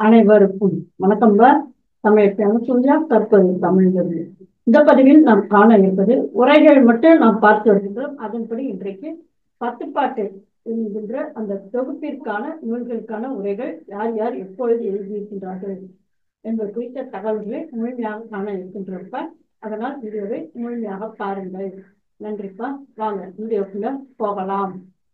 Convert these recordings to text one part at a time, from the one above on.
அனைவருக்கும் வணக்கம் தமிழ் சூர்யா தற்போது தமிழ் கல்வி. இந்த பதிவில் நாம் காண இருப்பது உரைகள் மட்டும் நாம் பார்த்து வருகின்றோம் அதன்படி இன்றைக்கு பத்துப்பாட்டு என்கின்ற அந்த தொகுப்பிற்கான நூல்களுக்கான உரைகள் யார் யார் எப்பொழுது எழுதியிருக்கின்றார்கள் என்பது குறித்த தகவல்களை முழுமையாக காண இருக்கின்றப்ப அதனால் வீடியோவை முழுமையாக பாருங்கள் நன்றிப்பா வாங்க வீடியோக்குள்ள போகலாம்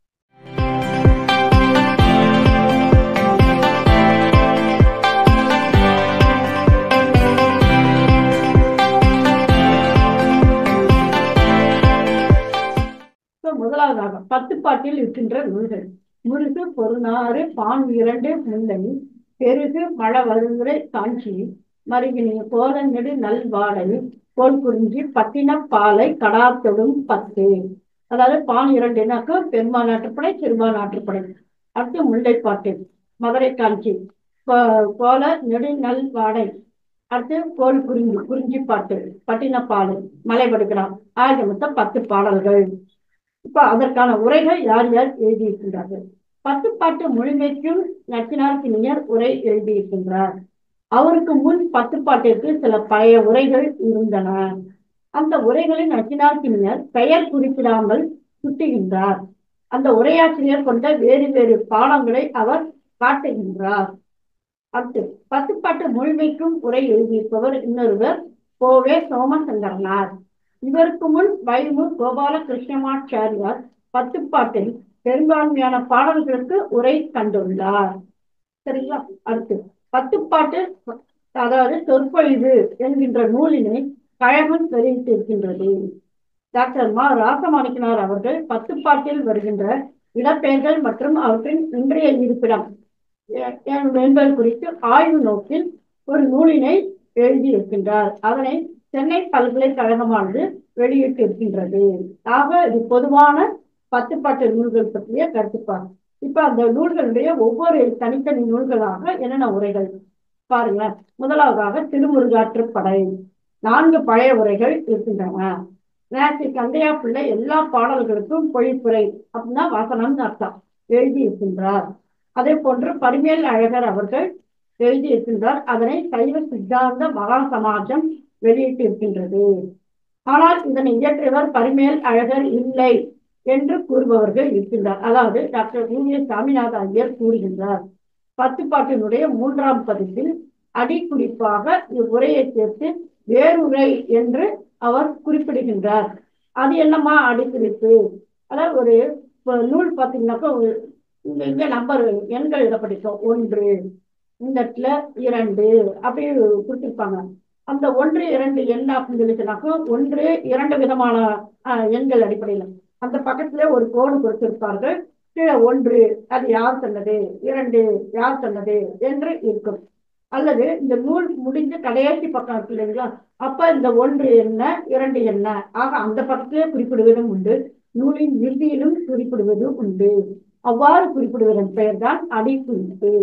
இப்ப முதலாவதாக பத்து பாட்டில் இருக்கின்ற நூல்கள் முருகு பொருநாறு பான் இரண்டு முல்லை பெருகு மழ வருந்துரை காஞ்சி மருகினி கோரநெடு நல்வாடை கோல் குறிஞ்சி பட்டின பாலை கடாத்தொடும் பத்து அதாவது பான் இரண்டுனாக்க பெருமாள் நாட்டுப்படை சிறுபான் நாட்டுப்படை அடுத்து முல்லைப்பாட்டு மதுரை காஞ்சி கோல நெடு நல் வாடை அடுத்து கோல் குறிஞ்சி குறிஞ்சி பாட்டு பட்டினப்பாலை மலைபடுகிறான் ஆக மொத்தம் பத்து பாடல்கள் இப்ப அதற்கான உரைகள் யார் யார் எழுதியிருக்கின்றார்கள் பத்து பாட்டு முழுமைக்கும் நச்சினார்கினியர் உரை எழுதியிருக்கின்றார் அவருக்கு முன் பத்து பாட்டிற்கு சில பழைய உரைகள் இருந்தன அந்த உரைகளின் நச்சினார்கினியர் பெயர் குறிப்பிடாமல் சுட்டுகின்றார் அந்த உரையாசிரியர் கொண்ட வேறு வேறு பாடங்களை அவர் காட்டுகின்றார் அடுத்து பத்துப்பாட்டு முழுமைக்கும் உரை எழுதியிருப்பவர் இன்னொருவர் கோவே சோமசங்கரனார் இவருக்கு முன் வைமு கோபால கிருஷ்ணமாச்சாரியார் பத்துப்பாட்டில் பெரும்பான்மையான பாடல்களுக்கு உரை கண்டுள்ளார் சரிங்களா அடுத்து பத்துப்பாட்டு அதாவது சொற்பொழிவு என்கின்ற நூலினை கழகம் வெளியிட்டிருக்கின்றது டாக்டர் மா ராசமாணிக்கனார் அவர்கள் பத்துப்பாட்டில் வருகின்ற இடப்பெயர்கள் மற்றும் அவற்றின் இன்றைய இருப்பிடம் என்பது குறித்து ஆய்வு நோக்கில் ஒரு நூலினை எழுதியிருக்கின்றார் அதனை சென்னை பல்கலைக்கழகமானது வெளியிட்டிருக்கின்றது ஆக இது பொதுவான பத்துப்பாட்டு நூல்கள் பற்றிய கருத்துப்பாடு இப்ப அந்த நூல்களுடைய ஒவ்வொரு தனித்தனி நூல்களாக என்னென்ன உரைகள் பாருங்க முதலாவதாக திருமுருகாற்றுப்படை நான்கு பழைய உரைகள் இருக்கின்றன நேற்று கந்தையா பிள்ளை எல்லா பாடல்களுக்கும் பொழிப்புரை அப்படின்னா வசனம்னு அர்த்தம் எழுதியிருக்கின்றார் அதே போன்று பரிமேல் அழகர் அவர்கள் எழுதியிருக்கின்றார் அதனை சைவ சித்தாந்த மகா சமாஜம் வெளியிட்டிருக்கின்றது ஆனால் இதனை இயற்றியவர் பரிமேல் அழகர் இல்லை என்று கூறுபவர்கள் இருக்கின்றார் அதாவது doctor V S Saminatha Iyer கூறுகின்றார் பத்துப்பாட்டினுடைய மூன்றாம் பதிப்பில் அடிக்குறிப்பாக இவ்வுரையை சேர்த்து வேறுரை என்று அவர் குறிப்பிடுகின்றார் அது என்னமா அடிக்குறிப்பு அதாவது ஒரு நூல் பார்த்தீங்கன்னாக்கா இங்க இங்க நம்பர் எண்கள் இடப்பட்டிருக்கோம் ஒன்று இந்த இடத்துல இரண்டு அப்படி கொடுத்திருப்பாங்க அந்த ஒன்று இரண்டு எண் அப்படின்னு சொல்லிச்சுனாக்கா ஒன்று இரண்டு விதமான எண்கள் அடிப்படையில் அந்த பக்கத்துல ஒரு கோடு கொடுத்திருப்பார்கள் கீழே ஒன்று அது யார் சொன்னது இரண்டு யார் சொன்னது என்று இருக்கும் அல்லது இந்த நூல் முடிஞ்ச கடைசி பக்கம் இருக்கு இல்லைங்களா அப்ப இந்த ஒன்று என்ன இரண்டு என்ன ஆக அந்த பக்கத்திலே குறிப்பிடுவதும் உண்டு நூலின் இறுதியிலும் குறிப்பிடுவது உண்டு அவ்வாறு குறிப்பிடுவதன் பெயர் தான் அடிக்குறிப்பு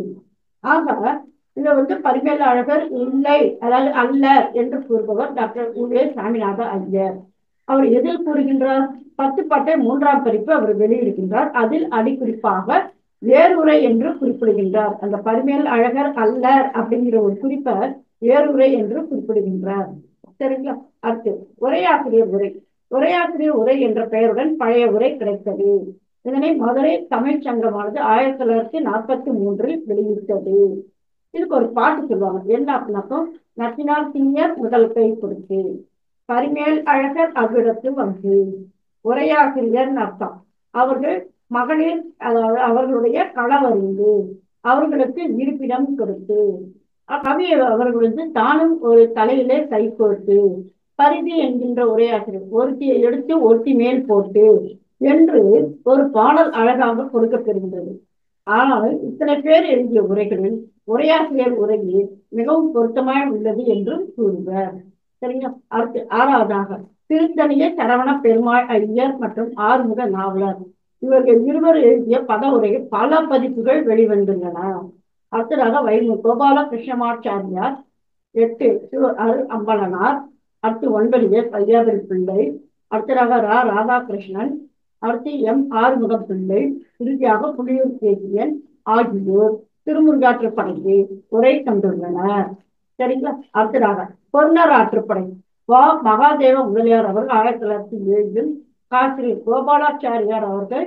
ஆக இதை வந்து பரிமேல அழகர் இல்லை அதாவது அல்ல என்று கூறுபவர் டாக்டர் உவே சாமிநாத ஐயர் அவர் எதில் கூறுகின்றார் பத்து பாட்டை மூன்றாம் பதிப்பு அவர் வெளியிடுகின்றார் அதில் அடிக்குறிப்பாக வேறுரை என்று குறிப்பிடுகின்றார் அந்த பரிமேல் அழகர் அல்லர் அப்படிங்கிற ஒரு குறிப்பை வேறுரை என்று குறிப்பிடுகின்றார் சரிங்களா அடுத்து உரையாசிரியர் உரை உரையாசிரியர் உரை என்ற பெயருடன் பழைய உரை கிடைத்தது இதனை மதுரை தமிழ் சங்கமானது ஆயிரத்தி தொள்ளாயிரத்தி நாற்பத்தி மூன்றில் வெளியிட்டது இதுக்கு ஒரு பாட்டு சொல்லுவாங்க என்ன அப்படின்னாக்கோ நச்சினார் சிங்கர் முதல் கை கொடுத்து பரிமேல் அழகர் அவ்விடத்து வந்து உரையாசிரியர் அர்த்தம் அவர்கள் மகளிர் அதாவது அவர்களுடைய களவறிந்து அவர்களுக்கு இருப்பிடம் கொடுத்து கவி அவர்கள் வந்து தானும் ஒரு தலையிலே கை கோர்த்து பரிதி என்கின்ற உரையாசிரியர் ஒருத்தியை எடுத்து ஒருத்தி மேல் போட்டு என்று ஒரு பாடல் அழகாக கொடுக்கப்பெறுகின்றது ஆனால் இத்தனை பேர் எழுதிய உரைகளில் உரையாசிரியர் உரையில் மிகவும் பொருத்தமாய் உள்ளது என்றும் கூறுவர் சரிங்களா அடுத்து ஆறாவதாக திருத்தணிய சரவண பெருமாள் ஐயர் மற்றும் ஆறுமுக நாவலர் இவர்கள் இருவர் எழுதிய பத உரையில் பல பதிப்புகள் வெளிவந்துள்ளன அடுத்ததாக வைமு கோபால கிருஷ்ணமாச்சாரியார் எட்டு சிவ அரு அம்பலனார் அடுத்து ஒன்பது எஸ் ஐயாபுரி பிள்ளை அடுத்ததாக ரா ராதாகிருஷ்ணன் அடுத்து எம் ஆறுமுக பிள்ளை இறுதியாக புலியூர் கேசியன் ஆகியோர் திருமுருகாற்றுப்படைக்கு உரை தந்துள்ளனர் சரிங்களா அடுத்ததாக பொன்னர் ஆற்றுப்படை வா மகாதேவ முதலியார் அவர்கள் ஆயிரத்தி தொள்ளாயிரத்தி ஏழில் காசிரி கோபாலாச்சாரியார் அவர்கள்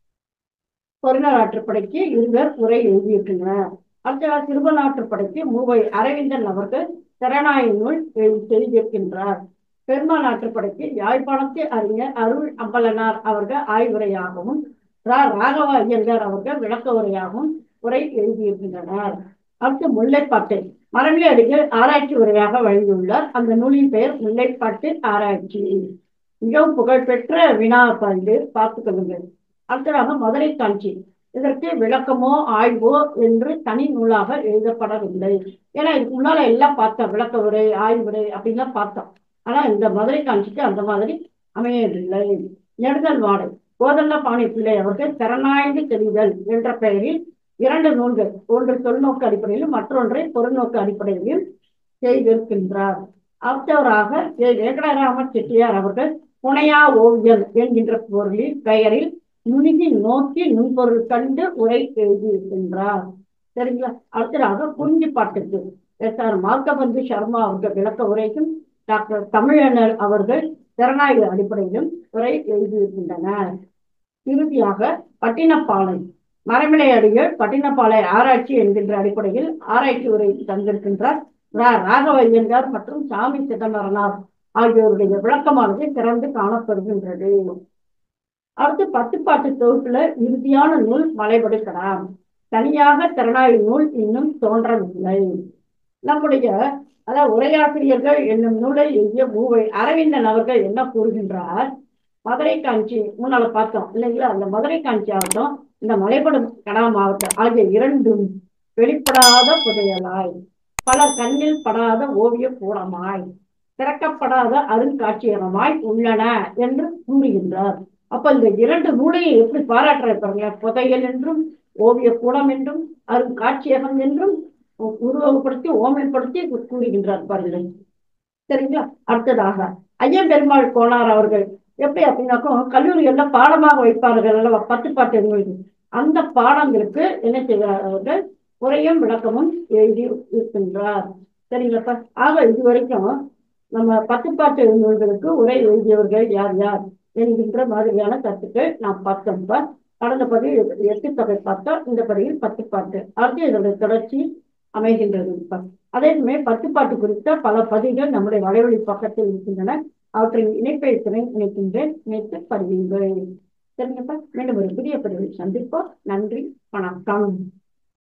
பொருணர் ஆற்றுப்படைக்கு இருவர் உரை எழுதியிருக்கின்றனர் அடுத்ததாக திருவண்ணாற்றுப்படைக்கு மூவை அரவிந்தன் அவர்கள் திறனாய் நூல் எழுதி செய்திருக்கின்றார் பெருமாள் ஆற்றுப்படைக்கு யாழ்ப்பாணத்து அறிஞர் அருள் அம்பலனார் அவர்கள் ஆய்வுரையாகவும் ரா ராகவ ஐயங்கார் அவர்கள் விளக்க உரையாகவும் உரை எழுதியிருக்கின்றனர் அடுத்து முல்லைப்பாட்டை மரபிய அடிகள் ஆராய்ச்சி உரையாக வழங்கியுள்ளார் அந்த நூலின் பெயர் முல்லைப்பாட்டு ஆராய்ச்சி மிகவும் புகழ்பெற்ற வினா பந்து பார்த்துக் கொள்ளுங்கள் அடுத்ததாக மதுரை காஞ்சி இதற்கு விளக்கமோ ஆய்வோ என்று தனி நூலாக எழுதப்படவில்லை ஏன்னா இதுக்கு முன்னால எல்லாம் பார்த்தோம் விளக்க உரை ஆய்வுரை அப்படின்லாம் பார்த்தோம் ஆனா இந்த மதுரை காஞ்சிக்கு அந்த மாதிரி அமையவில்லை நெடுதல் வாடை கோதண்டபாணி பிள்ளை அவர்கள் திறனாய்ந்து தெரிதல் என்ற பெயரில் இரண்டு நூல்கள் ஒன்று தொல்நோக்கு அடிப்படையிலும் மற்றொன்றை பொருள்நோக்கு அடிப்படையிலும் செய்திருக்கின்றார் அடுத்தவராக ஏ. வெங்கடராம செட்டியார் அவர்கள் புனையா ஓவியம் என்கின்ற பொருளில் பெயரில் நுணுகி நோக்கி நுண்பொருள் கண்டு உரை எழுதியிருக்கின்றார் சரிங்களா அடுத்ததாக குறிஞ்சி பாட்டுக்கு எஸ் ஆர் மார்க்கபந்து சர்மா அவர்கள் விளக்க உரைக்கும் டாக்டர் தமிழனர் அவர்கள் திறனாய்வு அடிப்படையிலும் உரை எழுதியிருக்கின்றனர் இறுதியாக பட்டினப்பாலை மரமிலை அடிகள் பட்டினப்பாலை ஆராய்ச்சி என்கின்ற அடிப்படையில் ஆராய்ச்சி உரை தந்திருக்கின்றார் ரா ராகவ ஐயங்கார் மற்றும் சாமி சிதம்பரனார் ஆகியோருடைய விளக்கமானது திறந்து காணப்படுகின்றது அடுத்து பத்துப்பாட்டு தொகுப்புல இறுதியான நூல் மலைபடுக்கலாம் தனியாக திறனாய்வு நூல் இன்னும் தோன்றவில்லை நம்முடைய அதாவது உரையாசிரியர்கள் என்னும் நூலை எழுதிய மூவை அரவிந்தன் அவர்கள் என்ன கூறுகின்றார் மதுரை காஞ்சி முன்னால பார்த்தோம் இல்லைங்களா அந்த மதுரை காஞ்சி ஆகட்டும் இந்த மலைப்படும் கடாம் ஆகட்டும் ஆகிய இரண்டும் வெளிப்படாத புதையலாய் பலர் கண்ணில் படாத ஓவிய கூடமாய் திறக்கப்படாத அருங்காட்சியகமாய் உள்ளன என்று கூறுகின்றார் அப்ப இந்த இரண்டு நூலையும் எப்படி பாராட்டுற பாருங்க புதையல் என்றும் ஓவிய கூடம் என்றும் அருங்காட்சியகம் என்றும் உருவகப்படுத்தி ஓமைப்படுத்தி கூறுகின்றார் பாருங்கள் சரிங்களா அடுத்ததாக ஐயன் பெருமாள் கோனார் அவர்கள் எப்படி அப்படின்னாக்கும் கல்லூரிகள்ல பாடமாக வைப்பார்கள் அல்லவா பத்து பாட்டு நூல்கள் அந்த பாடங்களுக்கு என்ன செய்கிறார் அவர்கள் உரையும் விளக்கமும் எழுதி இருக்கின்றார் சரிங்களாப்பா ஆக இது வரைக்கும் நம்ம பத்துப்பாட்டு நூல்களுக்கு உரை எழுதியவர்கள் யார் யார் என்கின்ற மாதிரியான கருத்துக்கள் நாம் பார்த்தோம்ப்பா கடந்த பதிவில் எட்டு தொகை பார்த்தோம் இந்த பதிவில் பத்து பாட்டு அடுத்து இதனுடைய தொடர்ச்சி அமைகின்றதுப்பா அதே சமயம் பத்துப்பாட்டு குறித்த பல பதிவுகள் நம்முடைய வலைவழி பக்கத்தில் இருக்கின்றன அவற்றின் இணைப்பை திறன் இணைக்கின்றேன் இணைத்து பதிவுங்கள் சரிங்கப்பா மீண்டும் ஒரு புதிய பதிவில் சந்திப்போம் நன்றி வணக்கம்